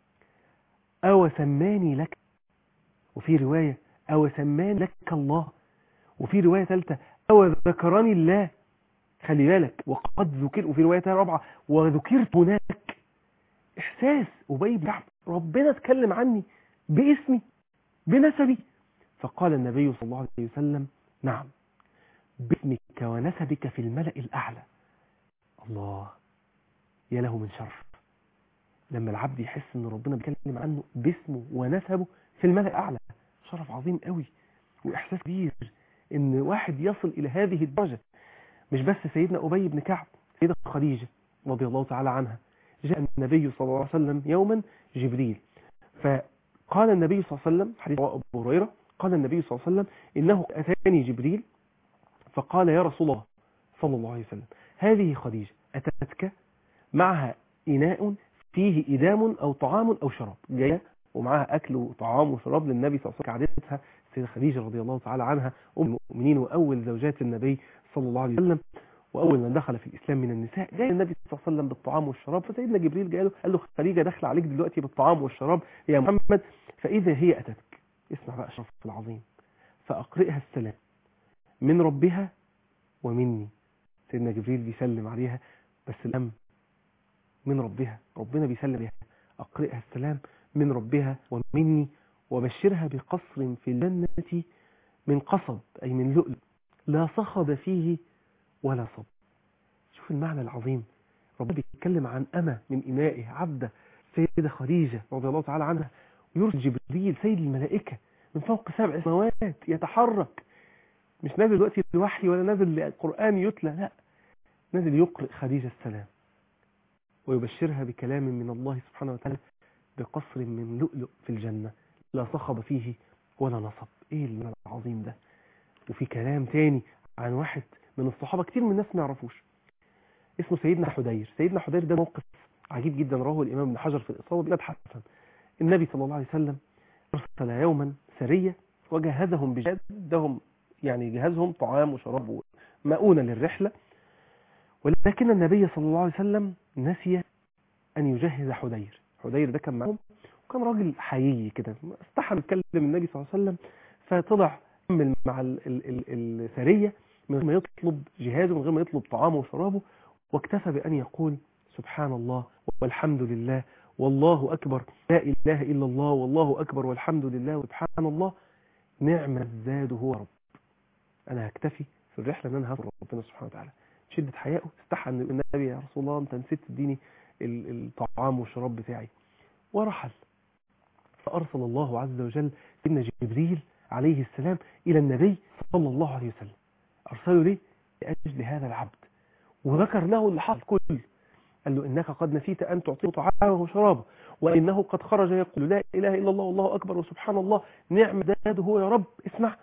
او سماني لك وفي روايه او سماني لك الله وفي روايه ثالثه او ذكرني الله خلي بالك وقد ذكر وفي روايه رابعه وذكرت هناك احساس ابي بن كعب ربنا اتكلم عني باسمي بنسبي فقال النبي صلى الله عليه وسلم نعم باسمك ونسبك في الملأ الأعلى الله يا له من شرف لما العبد يحس ان ربنا بيتكلم عنه باسمه ونسبه في الملأ الاعلى شرف عظيم قوي واحساس كبير ان واحد يصل الى هذه الدرجه مش بس سيدنا ابي بن كعب سيدة خديجه رضي الله تعالى عنها جاء النبي صلى الله عليه وسلم يوما جبريل فقال النبي صلى الله عليه وسلم حديث ابو هريره قال النبي صلى الله عليه وسلم انه اتاني جبريل فقال يا رسول الله صلى الله عليه وسلم هذه خديجه اتتك معها إناء فيه إدام أو طعام أو شراب جاية ومعها أكل وطعام وشراب للنبي صلى الله عليه وسلم عادتها سيدة خديجة رضي الله تعالى عنها أم المؤمنين وأول زوجات النبي صلى الله عليه وسلم وأول من دخل في الإسلام من النساء جاي النبي صلى الله عليه وسلم بالطعام والشراب فسيدنا جبريل جاء له قال له خديجة داخله عليك دلوقتي بالطعام والشراب يا محمد فإذا هي أتتك اسمع بقى الشرف العظيم فأقرئها السلام من ربها ومني سيدنا جبريل بيسلم عليها بس الأم من ربها ربنا بيسلم بها أقرئها السلام من ربها ومني وبشرها بقصر في الجنة من قصب أي من لؤلؤ لا صخب فيه ولا صب شوف المعنى العظيم ربنا بيتكلم عن أمة من إمائه عبدة سيدة خديجة رضي الله تعالى عنها يرسل جبريل سيد الملائكة من فوق سبع سماوات يتحرك مش نازل دلوقتي الوحي ولا نازل القرآن يتلى لا نازل يقرئ خديجة السلام ويبشرها بكلام من الله سبحانه وتعالى بقصر من لؤلؤ في الجنة لا صخب فيه ولا نصب ايه المعنى العظيم ده وفي كلام تاني عن واحد من الصحابة كتير من الناس ما يعرفوش اسمه سيدنا حدير سيدنا حدير ده موقف عجيب جدا رواه الإمام ابن حجر في الإصابة بلاد حسن النبي صلى الله عليه وسلم أرسل يوما سرية وجهزهم بجدهم يعني جهزهم طعام وشراب مؤونة للرحلة ولكن النبي صلى الله عليه وسلم نسي أن يجهز حدير حدير ده كان معهم وكان راجل حيي كده استحى يتكلم النبي صلى الله عليه وسلم فطلع كمل مع ال ال ال السرية من غير ما يطلب جهازه من غير ما يطلب طعامه وشرابه واكتفى بأن يقول سبحان الله والحمد لله والله أكبر لا إله إلا الله والله أكبر والحمد لله وسبحان الله نعم الزاد هو رب أنا هكتفي في الرحلة أن أنا هفر ربنا سبحانه وتعالى شدة حيائه استحى أن النبي يا رسول الله أنت نسيت تديني الطعام والشراب بتاعي ورحل فأرسل الله عز وجل سيدنا جبريل عليه السلام إلى النبي صلى الله عليه وسلم أرسله ليه؟ لأجل هذا العبد وذكر له اللي حصل كله قال له إنك قد نسيت أن تعطيه طعامه وشرابه وإنه قد خرج يقول لا إله إلا الله والله أكبر وسبحان الله نعم داد هو يا رب اسمع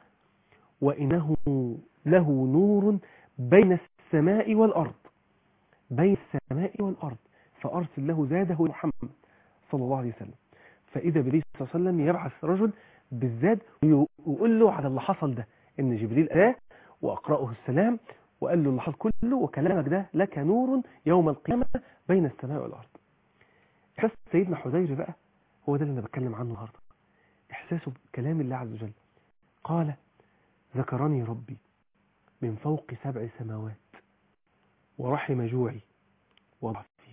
وإنه له نور بين السماء والأرض بين السماء والأرض فأرسل له زاده محمد صلى الله عليه وسلم فإذا بالنبي صلى الله عليه وسلم يبعث رجل بالزاد ويقول له على اللي حصل ده إن جبريل أتاه وأقرأه السلام وقال له اللي حصل كله وكلامك ده لك نور يوم القيامة بين السماء والأرض إحساس سيدنا حذير بقى هو ده اللي أنا بتكلم عنه النهارده إحساسه بكلام الله عز وجل قال ذكرني ربي من فوق سبع سماوات ورحم جوعي وضعفي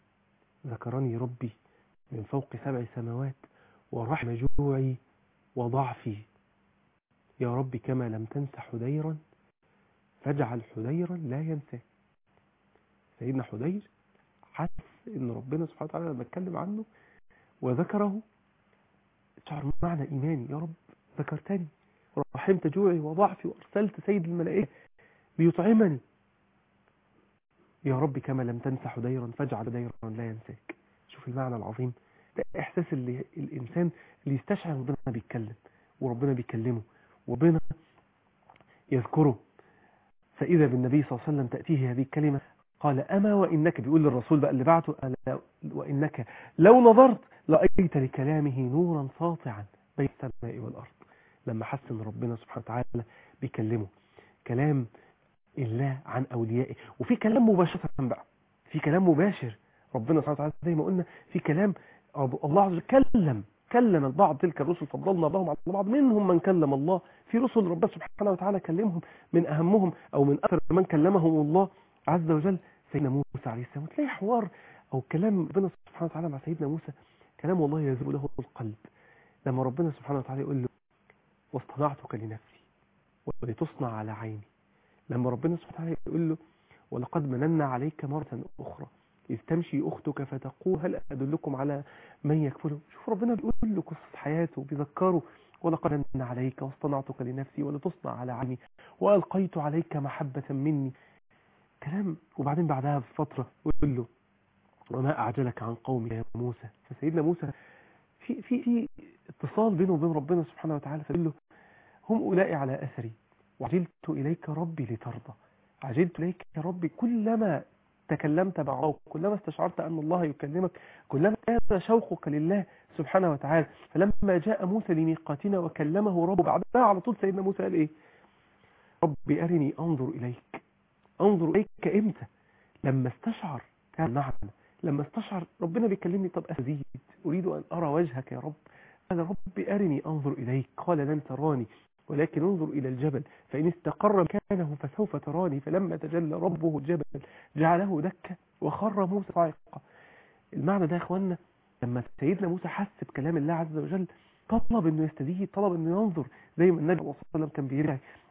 ذكرني ربي من فوق سبع سماوات ورحم جوعي وضعفي يا رب كما لم تنس حذيرا فاجعل حذيرا لا ينساك سيدنا حذير حس ان ربنا سبحانه وتعالى لما اتكلم عنه وذكره شعر معنى ايماني يا رب ذكرتني ورحمت جوعي وضعفي وارسلت سيد الملائكه ليطعمني يا رب كما لم تنس حذيرا فاجعل حذيرا لا ينساك شوف المعنى العظيم ده احساس اللي الانسان اللي يستشعر ربنا بيتكلم وربنا بيكلمه وربنا يذكره فإذا بالنبي صلى الله عليه وسلم تأتيه هذه الكلمة قال أما وإنك بيقول للرسول بقى اللي بعته ألا وإنك لو نظرت لأيت لكلامه نورا ساطعا بين السماء والأرض لما حس ان ربنا سبحانه وتعالى بيكلمه كلام الله عن أوليائه وفي كلام مباشرة بقى في كلام مباشر ربنا سبحانه وتعالى زي ما قلنا في كلام الله عز وجل كلم كلم البعض تلك الرسل فضلنا بعضهم على بعض منهم من كلم الله في رسل ربنا سبحانه وتعالى كلمهم من أهمهم أو من أكثر من كلمهم الله عز وجل سيدنا موسى عليه السلام تلاقي حوار أو كلام ربنا سبحانه وتعالى مع سيدنا موسى كلام والله يذوب له القلب لما ربنا سبحانه وتعالى يقول له واصطنعتك لنفسي ولتصنع على عيني لما ربنا سبحانه وتعالى يقول له ولقد مننا عليك مرة أخرى إذ تمشي أختك فتقول هل أدلكم على من يكفله شوف ربنا بيقول له قصة حياته بيذكره ولقد من عليك واصطنعتك لنفسي ولتصنع على عيني وألقيت عليك محبة مني كلام وبعدين بعدها بفترة يقول له وما أعجلك عن قومك يا موسى فسيدنا موسى في في في اتصال بينه وبين ربنا سبحانه وتعالى فيقول له هم أولئك على أثري وعجلت إليك ربي لترضى عجلت إليك يا ربي كلما تكلمت معه كلما استشعرت أن الله يكلمك كلما كان شوقك لله سبحانه وتعالى فلما جاء موسى لميقاتنا وكلمه ربه بعدها على طول سيدنا موسى قال إيه ربي أرني أنظر إليك أنظر إليك إمتى لما استشعر كان معنا لما استشعر ربنا بيكلمني طب أزيد أريد أن أرى وجهك يا رب قال ربي أرني أنظر إليك قال لن تراني ولكن انظر إلى الجبل فإن استقر مكانه فسوف تراني فلما تجلى ربه الجبل جعله دكة وخر موسى صاعقة المعنى ده يا اخوانا لما سيدنا موسى حس بكلام الله عز وجل طلب انه يستديه طلب انه ينظر زي ما النبي صلى الله عليه وسلم كان بيرجع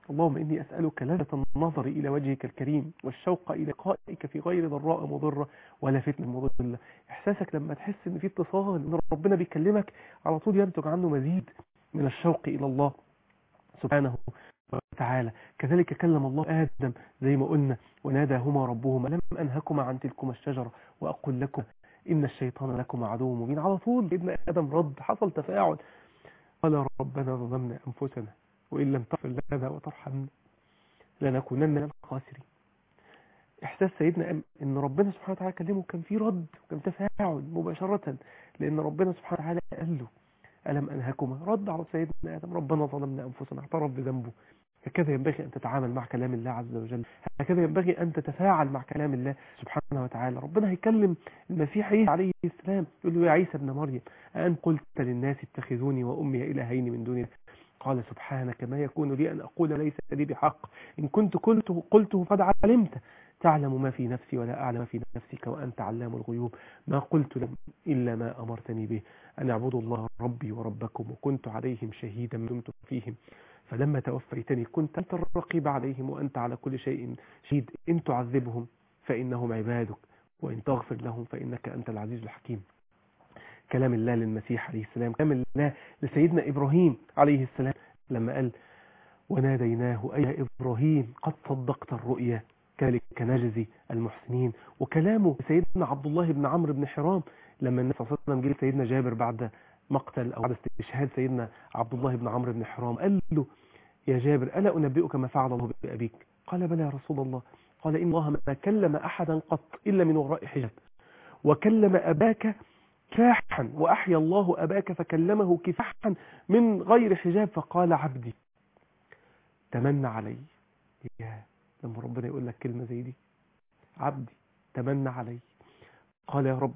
اللهم إني أسألك لذة النظر إلى وجهك الكريم والشوق إلى لقائك في غير ضراء مضرة ولا فتنة مضلة إحساسك لما تحس إن في اتصال إن ربنا بيكلمك على طول ينتج عنه مزيد من الشوق إلى الله سبحانه وتعالى كذلك كلم الله آدم زي ما قلنا وناداهما ربهما لم أنهكما عن تلكما الشجرة وأقول لكم إن الشيطان لكما عدو مبين على طول ابن آدم رد حصل تفاعل قال ربنا ظلمنا أنفسنا وإن لم تغفر لنا وترحمنا لنكونن من الخاسرين إحساس سيدنا إن ربنا سبحانه وتعالى كلمه كان في رد وكان تفاعل مباشرة لأن ربنا سبحانه وتعالى قال له ألم أنهكما رد على سيدنا آدم ربنا ظلمنا أنفسنا اعترف بذنبه هكذا ينبغي أن تتعامل مع كلام الله عز وجل هكذا ينبغي أن تتفاعل مع كلام الله سبحانه وتعالى ربنا هيكلم المسيح عيسى عليه السلام يقول له يا عيسى ابن مريم أن قلت للناس اتخذوني وأمي إلهين من دون الله قال سبحانك ما يكون لي أن أقول ليس لي بحق إن كنت قلته, قلته قد علمت تعلم ما في نفسي ولا أعلم ما في نفسك وأنت علام الغيوب ما قلت لهم إلا ما أمرتني به أن اعبدوا الله ربي وربكم وكنت عليهم شهيدا ما دمت فيهم فلما توفيتني كنت أنت الرقيب عليهم وأنت على كل شيء شهيد إن تعذبهم فإنهم عبادك وإن تغفر لهم فإنك أنت العزيز الحكيم كلام الله للمسيح عليه السلام كلام الله لسيدنا إبراهيم عليه السلام لما قال وناديناه أي إبراهيم قد صدقت الرؤيا كذلك نجزي المحسنين وكلامه سيدنا عبد الله بن عمرو بن حرام لما النبي صلى الله عليه وسلم جه سيدنا جابر بعد مقتل أو بعد استشهاد سيدنا عبد الله بن عمرو بن حرام قال له يا جابر ألا أنبئك ما فعل الله بأبيك قال بلى يا رسول الله قال إن الله ما كلم أحدا قط إلا من وراء حجاب وكلم أباك كفاحا وأحيا الله أباك فكلمه كفاحا من غير حجاب فقال عبدي تمنى علي يا لما ربنا يقول لك كلمة زي دي عبدي تمنى علي قال يا رب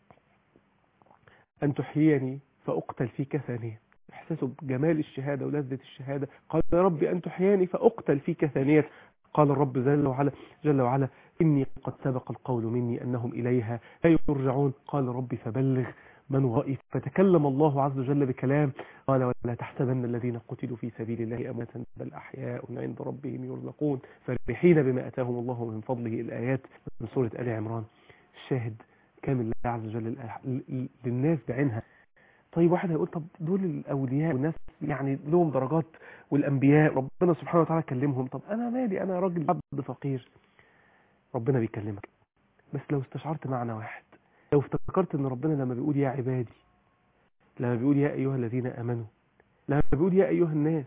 أن تحييني فأقتل فيك ثانية إحساسه بجمال الشهادة ولذة الشهادة قال يا رب أن تحييني فأقتل فيك ثانية قال الرب جل وعلا جل وعلا إني قد سبق القول مني أنهم إليها لا يرجعون قال ربي فبلغ من ورائي فتكلم الله عز وجل بكلام قال ولا تحسبن الذين قتلوا في سبيل الله أمواتا بل أحياء عند ربهم يرزقون فرحين بما أتاهم الله من فضله الآيات من سورة آل عمران الشاهد كامل الله عز وجل للناس بعينها طيب واحد هيقول طب دول الأولياء والناس يعني لهم درجات والأنبياء ربنا سبحانه وتعالى كلمهم طب أنا مالي أنا راجل عبد فقير ربنا بيكلمك بس لو استشعرت معنى واحد لو افتكرت ان ربنا لما بيقول يا عبادي لما بيقول يا ايها الذين امنوا لما بيقول يا ايها الناس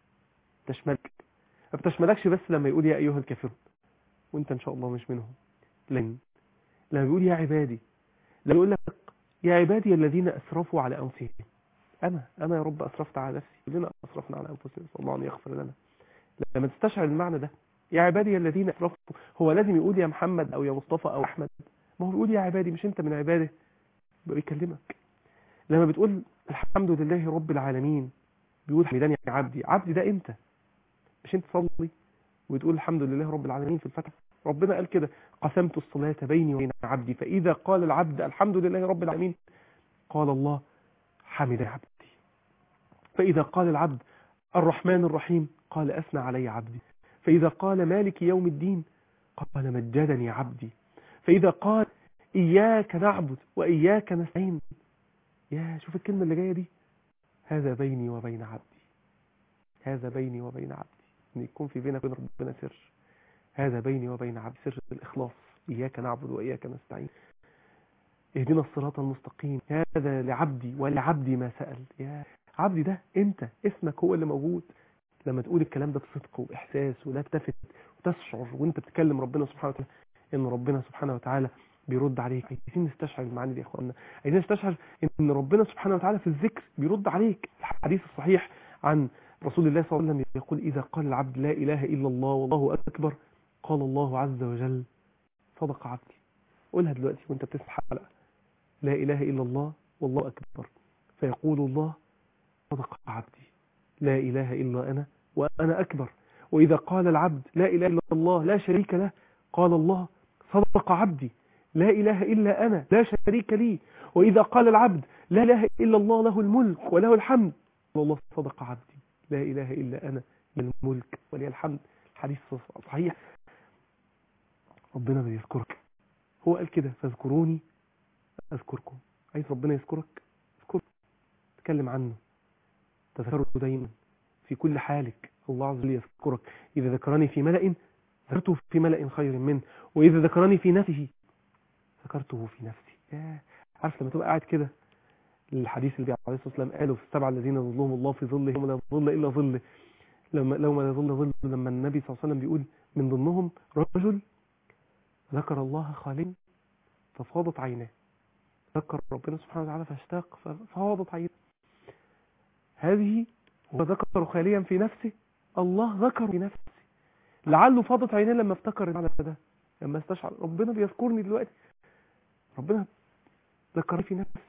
تشملك ما بتشملكش بس لما يقول يا ايها الكافرون وانت ان شاء الله مش منهم لن لما بيقول يا عبادي لما يقول لك يا عبادي الذين اسرفوا على انفسهم انا انا يا رب اسرفت على نفسي كلنا اسرفنا على انفسنا صلى الله ان يغفر لنا لما تستشعر المعنى ده يا عبادي الذين اسرفوا هو لازم يقول يا محمد او يا مصطفى او احمد ما هو بيقول يا عبادي مش انت من عباده بيكلمك لما بتقول الحمد لله رب العالمين بيقول حمداني يا عبدي عبدي ده انت مش انت تصلي وتقول الحمد لله رب العالمين في الفتح ربنا قال كده قسمت الصلاة بيني وبين عبدي فإذا قال العبد الحمد لله رب العالمين قال الله حمد عبدي فإذا قال العبد الرحمن الرحيم قال أثنى علي عبدي فإذا قال مالك يوم الدين قال مجدني عبدي فإذا قال إياك نعبد وإياك نستعين يا شوف الكلمة اللي جاية دي هذا بيني وبين عبدي هذا بيني وبين عبدي ان يكون في بينك وبين ربنا سر هذا بيني وبين عبدي سر الإخلاص إياك نعبد وإياك نستعين اهدنا الصراط المستقيم هذا لعبدي ولعبدي ما سأل يا عبدي ده انت اسمك هو اللي موجود لما تقول الكلام ده بصدق وإحساس ولا تلتفت وتشعر وانت بتكلم ربنا سبحانه وتعالى ان ربنا سبحانه وتعالى بيرد عليك عايزين نستشعر المعاني دي يا اخوانا عايزين نستشعر ان ربنا سبحانه وتعالى في الذكر بيرد عليك الحديث الصحيح عن رسول الله صلى الله عليه وسلم يقول اذا قال العبد لا اله الا الله والله اكبر قال الله عز وجل صدق عبدي قولها دلوقتي وانت بتسمع الحلقه لا اله الا الله والله اكبر فيقول الله صدق عبدي لا اله الا انا وانا اكبر واذا قال العبد لا اله الا الله لا شريك له قال الله صدق عبدي لا إله إلا أنا لا شريك لي وإذا قال العبد لا إله إلا الله له الملك وله الحمد والله صدق عبدي لا إله إلا أنا الملك ولي الحمد الحديث صحيح ربنا بيذكرك هو قال كده فاذكروني اذكركم عايز ربنا يذكرك اذكره تكلم عنه تذكره دايما في كل حالك الله عز وجل يذكرك إذا ذكرني في ملأ ذكرته في ملأ خير منه وإذا ذكرني في نفسه ذكرته في نفسي ياه. عارف لما تبقى قاعد كده الحديث اللي عليه الصلاة والسلام قاله في السبعة الذين ظلهم الله في ظله يوم لا ظل إلا ظله لما لو ما لا ظل ظل لما النبي صلى الله عليه وسلم بيقول من ضمنهم رجل ذكر الله خاليا ففاضت عيناه ذكر ربنا سبحانه وتعالى فاشتاق ففاضت عيناه هذه هو ذكر خاليا في نفسه الله ذكر في نفسه لعله فاضت عيناه لما افتكر المعنى ده لما استشعر ربنا بيذكرني دلوقتي ربنا ذكرني في نفسي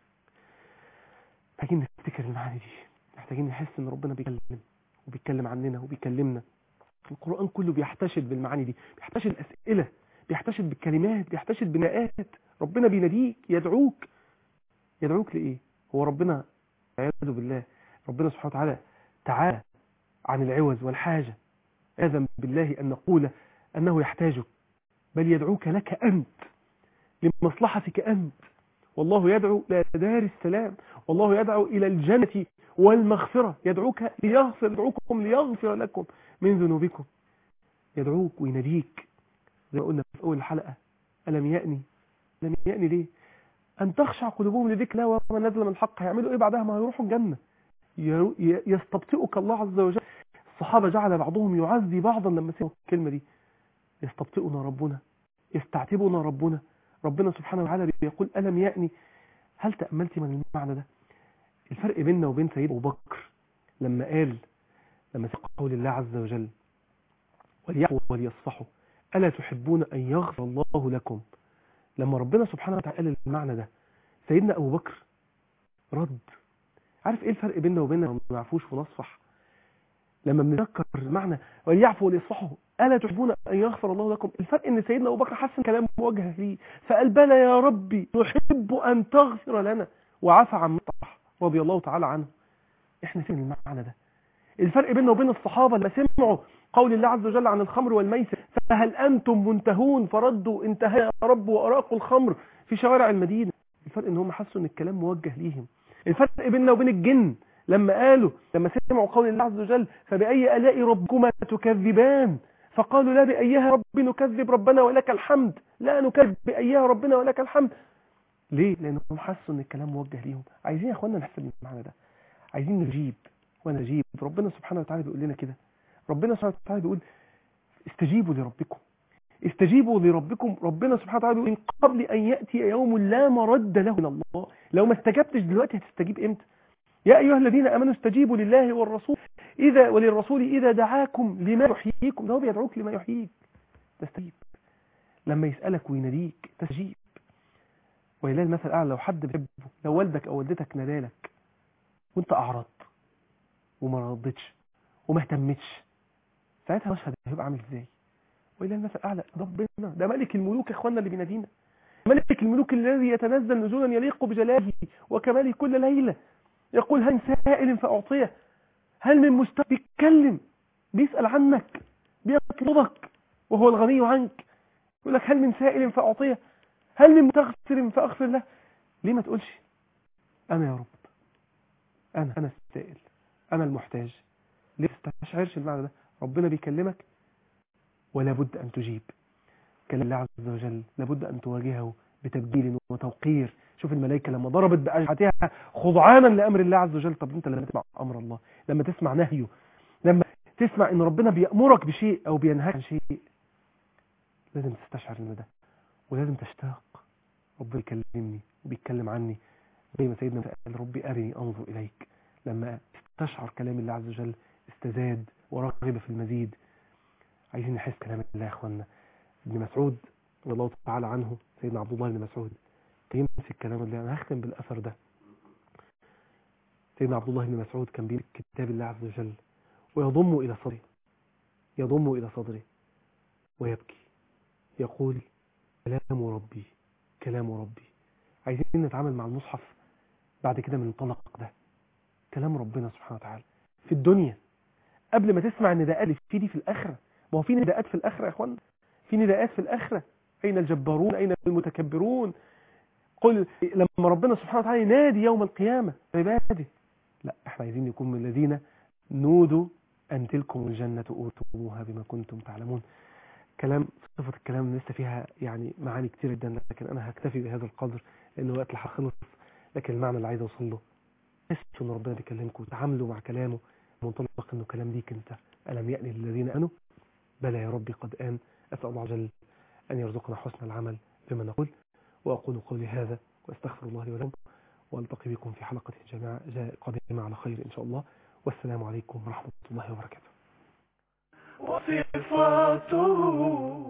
محتاجين نفتكر المعاني دي محتاجين نحس ان ربنا بيتكلم وبيتكلم عننا وبيكلمنا القرآن كله بيحتشد بالمعاني دي بيحتشد أسئلة بيحتشد بالكلمات بيحتشد بناءات ربنا بيناديك يدعوك يدعوك لإيه هو ربنا عياذ بالله ربنا سبحانه وتعالى تعالى عن العوز والحاجة عياذا بالله أن نقول أنه يحتاجك بل يدعوك لك أنت لمصلحتك أنت والله يدعو إلى دار السلام والله يدعو إلى الجنة والمغفرة يدعوك ليغفر يدعوكم ليغفر لكم من ذنوبكم يدعوك ويناديك زي ما قلنا في أول الحلقة ألم يأني ألم يأني ليه أن تخشع قلوبهم لذكر الله وما نزل من الحق هيعملوا إيه بعدها ما هيروحوا الجنة يستبطئك الله عز وجل الصحابة جعل بعضهم يعزي بعضا لما سمعوا الكلمة دي يستبطئنا ربنا يستعتبنا ربنا ربنا سبحانه وتعالى بيقول ألم يأني هل تأملت من المعنى ده الفرق بيننا وبين سيدنا أبو بكر لما قال لما سمع قول الله عز وجل وليعفوا وليصفحوا ألا تحبون أن يغفر الله لكم لما ربنا سبحانه وتعالى قال المعنى ده سيدنا أبو بكر رد عارف ايه الفرق بيننا وبيننا ما نعرفوش ونصفح لما بنذكر المعنى وليعفوا وليصفحوا ألا تحبون أن يغفر الله لكم الفرق ان سيدنا أبو بكر حسن كلام موجه ليه فقال بلى يا ربي نحب أن تغفر لنا وعفى عن مطرح رضي الله تعالى عنه احنا فين المعنى ده الفرق بيننا وبين الصحابة لما سمعوا قول الله عز وجل عن الخمر والميسر فهل أنتم منتهون فردوا انتهى يا رب وأراقوا الخمر في شوارع المدينة الفرق ان هم حسوا ان الكلام موجه ليهم الفرق بيننا وبين الجن لما قالوا لما سمعوا قول الله عز وجل فبأي آلاء ربكما تكذبان فقالوا لا بأيها رب نكذب ربنا ولك الحمد لا نكذب بأيها ربنا ولك الحمد ليه؟ لأنهم حسوا ان الكلام موجه ليهم عايزين يا اخوانا نحسب المعنى ده عايزين نجيب ونجيب ربنا سبحانه وتعالى بيقول لنا كده ربنا سبحانه وتعالى بيقول استجيبوا لربكم استجيبوا لربكم ربنا سبحانه وتعالى بيقول من قبل أن يأتي يوم لا مرد له من الله لو ما استجبتش دلوقتي هتستجيب امتى يا أيها الذين أمنوا استجيبوا لله والرسول إذا وللرسول إذا دعاكم لما يحييكم ده هو بيدعوك لما يحييك تستجيب لما يسألك ويناديك تستجيب ولله المثل الأعلى لو حد بيحبه لو والدك أو والدتك نادالك وانت أعرضت وما ردتش وما اهتمتش ساعتها المشهد هيبقى عامل ازاي وإلى المثل الأعلى ربنا ده ملك الملوك يا اخوانا اللي بينادينا ملك الملوك الذي يتنزل نزولا يليق بجلاله وكماله كل ليلة يقول هل سائل فأعطيه هل من مستوى بيتكلم بيسأل عنك بيطلبك وهو الغني عنك يقول لك هل من سائل فأعطيه هل من مستغفر فأغفر له ليه ما تقولش أنا يا رب أنا أنا السائل أنا المحتاج ليه تستشعرش المعنى ده ربنا بيكلمك ولا بد أن تجيب كلام الله عز وجل لابد أن تواجهه بتبجيل وتوقير شوف الملائكة لما ضربت بأجحتها خضعانا لأمر الله عز وجل طب انت لما تسمع أمر الله لما تسمع نهيه لما تسمع ان ربنا بيأمرك بشيء او بينهاك عن شيء لازم تستشعر ان ده ولازم تشتاق ربنا يكلمني وبيتكلم عني زي ما سيدنا قال ربي أرني أنظر إليك لما استشعر كلام الله عز وجل استزاد ورغب في المزيد عايزين نحس كلام الله يا اخوانا ابن مسعود رضي الله تعالى عنه سيدنا عبد الله بن مسعود يمسك كلام الله انا هختم بالاثر ده سيدنا عبد الله بن مسعود كان بيمسك كتاب الله عز وجل ويضم الى صدره يضم الى صدره ويبكي يقول كلام ربي كلام ربي عايزين نتعامل مع المصحف بعد كده من الطلق ده كلام ربنا سبحانه وتعالى في الدنيا قبل ما تسمع النداءات اللي في دي في الآخرة ما هو في نداءات في الآخرة يا اخوان في نداءات في الآخرة أين الجبارون أين المتكبرون قل لما ربنا سبحانه وتعالى ينادي يوم القيامة عباده لا احنا عايزين نكون من الذين نودوا أن تلكم الجنة أوتموها بما كنتم تعلمون كلام صفة الكلام لسه فيها يعني معاني كتير جدا لكن أنا هكتفي بهذا القدر لأن الوقت اللي هخلص لكن المعنى اللي عايز أوصل له حسوا إن ربنا بيكلمكم وتعاملوا مع كلامه منطلق إنه كلام ليك أنت ألم يأني للذين آمنوا بلى يا ربي قد آن أسأل الله جل أن يرزقنا حسن العمل بما نقول وأقول قولي هذا وأستغفر الله لي ولكم وألتقي بكم في حلقة جماعة قادمة على خير إن شاء الله والسلام عليكم ورحمة الله وبركاته وصفاته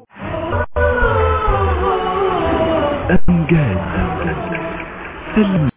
أمجاد سلم